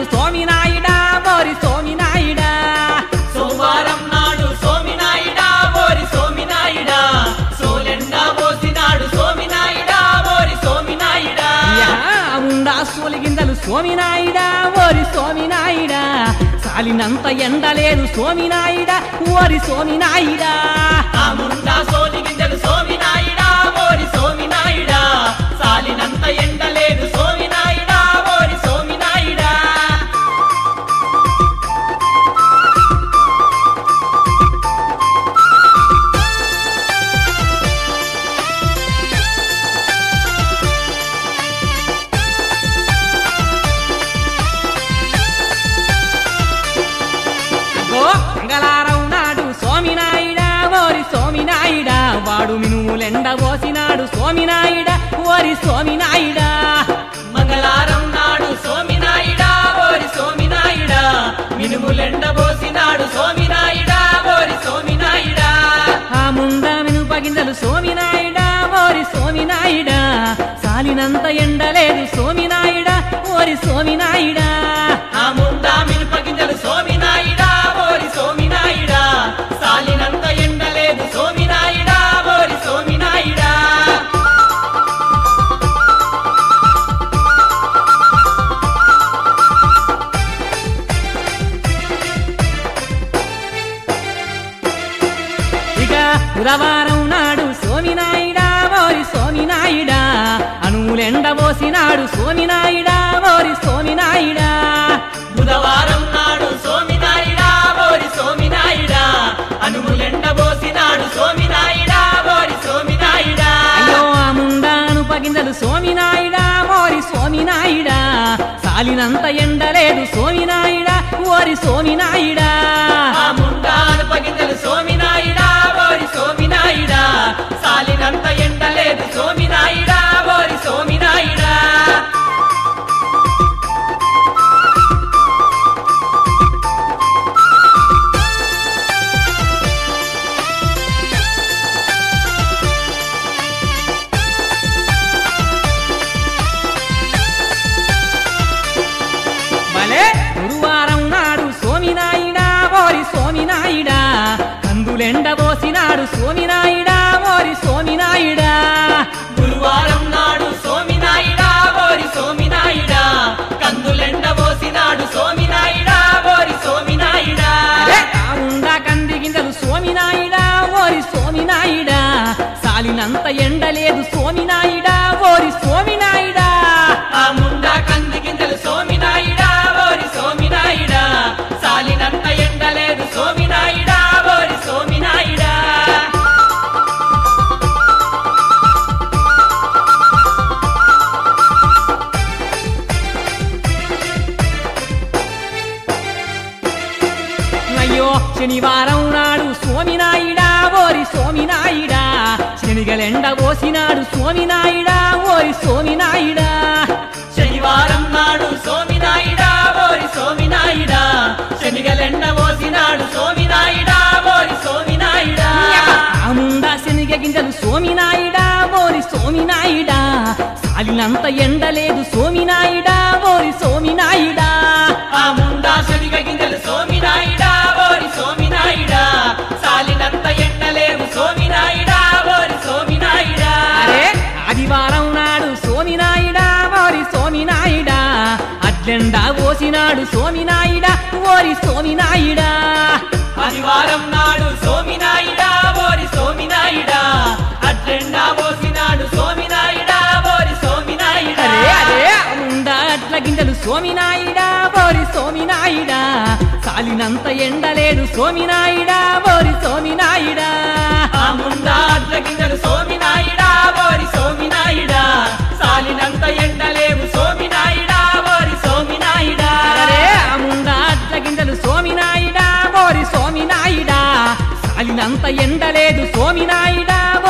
సోమినాయుడా ఓరి సోమినాయుడా సోమవారం నాడు సోమినాయుడా ఓరి సోమినాయుడా సోలెండా పోసినాడు సోమినాయుడా ఓరి సోమినాయుడా యా, ఉండా సోలిగిందలు సోమినాయుడా ఓరి సోమినాయుడా సాలినంత ఎండలేదు సోమినాయుడా ఓరి సోమినాయుడా ఆ ముండా సోలి గింజలు సోమినాయుడా ఓరి సోమినాయుడా సాలినంత ఎండలేదు సోమినాయుడా ఓరి సోమినాయుడా అగో మంగళారం నాడు సోమినాయుడా ఓరి సోమినాయుడా వాడు మినుములెండ పోసినాడు సోమినాయుడా ఓరి సోమినాయుడా మంగళారం నాడు సోమినాయుడా ఓరి సోమినాయుడా మినుములెండ పోసినాడు సోమినాయుడా ఓరి సోమినాయుడా ఆ ముందా మినుపగింజలు సోమినాయుడా ఓరి సోమినాయుడా సాలినంత ఎండలేదు సోమినాయుడా ఓరి సోమినాయుడా ఆ ముండా మినుప గింజలు సోమినాయుడా ఓరి సోమినాయుడా సాలినంత ఎండలేదు సోమినాయుడా ఓరి సోమినాయుడా ఇక బుధవారం నాడు సోమినాయుడా ఓరి సోమినాయుడా అణువులెండ పోసినాడు సోమినాయుడా ఓరి సోమినాయుడా బుధవారం నాడు సోమినాయుడా ఓరి సోమినాయుడా అనుములెండ పోసినాడు సోమినాయుడా ఓరి సోమినాయుడా అయ్యో ఆ ముండాను పగిందలు సోమినాయుడా ఓరి సోమినాయుడా సాలినంత ఎండలేదు సోమినాయుడా ఓరి సోమినాయుడా ఆ ముండాను పగిందలు సోమినాయుడా ఓరి సోమినాయుడా సాలినంత ఎండలేదు సోమినాయుడా ఓరి సోమినాయుడా భలే గురువారం నాడు సోమినాయుడా ఓరి సోమినాయుడా కందులెండ పోసినాడు సోమినాయుడా ఓరి సోమినాయుడా గురువారం నాడు సోమినాయుడా ఓరి సోమినాయుడా కందులెండ పోసినాడు సోమినాయుడా ఓరి సోమినాయుడా అరే ఆ ఉండా కంది గింజలు సోమినాయుడా ఓరి సోమినాయుడా సాలినంత ఎండలేదు సోమినాయుడా ఓరి సోమినాయుడా ఆ ముండా కంది గింజలు సోమినాయుడా ఓరి సోమినాయుడా సాలినంత ఎండలేదు సోమినాయుడా ఓరి సోమినాయుడా అయ్యో శనివారం నాడు సోమినాయుడా ఓరి సోమినాయుడా శనిగలెండ పోసినాడు సోమినాయుడా ఓరి సోమినాయుడా శనివారం నాడు సోమినాయుడా ఓరి సోమినాయుడా శనిగలెండ పోసినాడు సోమినాయుడా ఓరి సోమినాయుడా ఆముండా శనిగ గింజలు సోమినాయుడా ఓరి సోమినాయుడా సాలినంత ఎండలేదు సోమినాయుడా ఓరి సోమినాయుడా ఆ ముండా శనిగ గింజలు సోమినాయుడా ఓరి సోమినాయుడా సాలినంత ఎండలేవు సోమినాయుడా ఓరి సోమినాయుడా అరే ఆదివారం నాడు సోమినాయుడా ఓరి సోమినాయుడా అట్లెండా పోసినాడు సోమినాయుడా ఓరి సోమినాయుడా ఆదివారం నాడు సోమినాయుడా ఓరి సోమినాయుడా అట్లెండా పోసినాడు సోమినాయుడా ఓరి సోమినాయుడా అరే అరే ఉండా అట్ల గింజలు సోమినాయుడా ఓరి సోమినాయుడా సాలినంత ఎండలేదు సోమినాయుడా ఓరి సోమినాయుడా ఆ ముందా అట్ల గింజలు సోమినాయుడా ఓరి సోమినాయుడా సాలినంత ఎండలేవు సోమినాయుడా ఓరి సోమినాయుడా అరే ఆ ముండా అట్ల గింజలు సోమినాయుడా ఓరి సోమినాయుడా సాలినంత ఎండలేదు సోమినాయుడా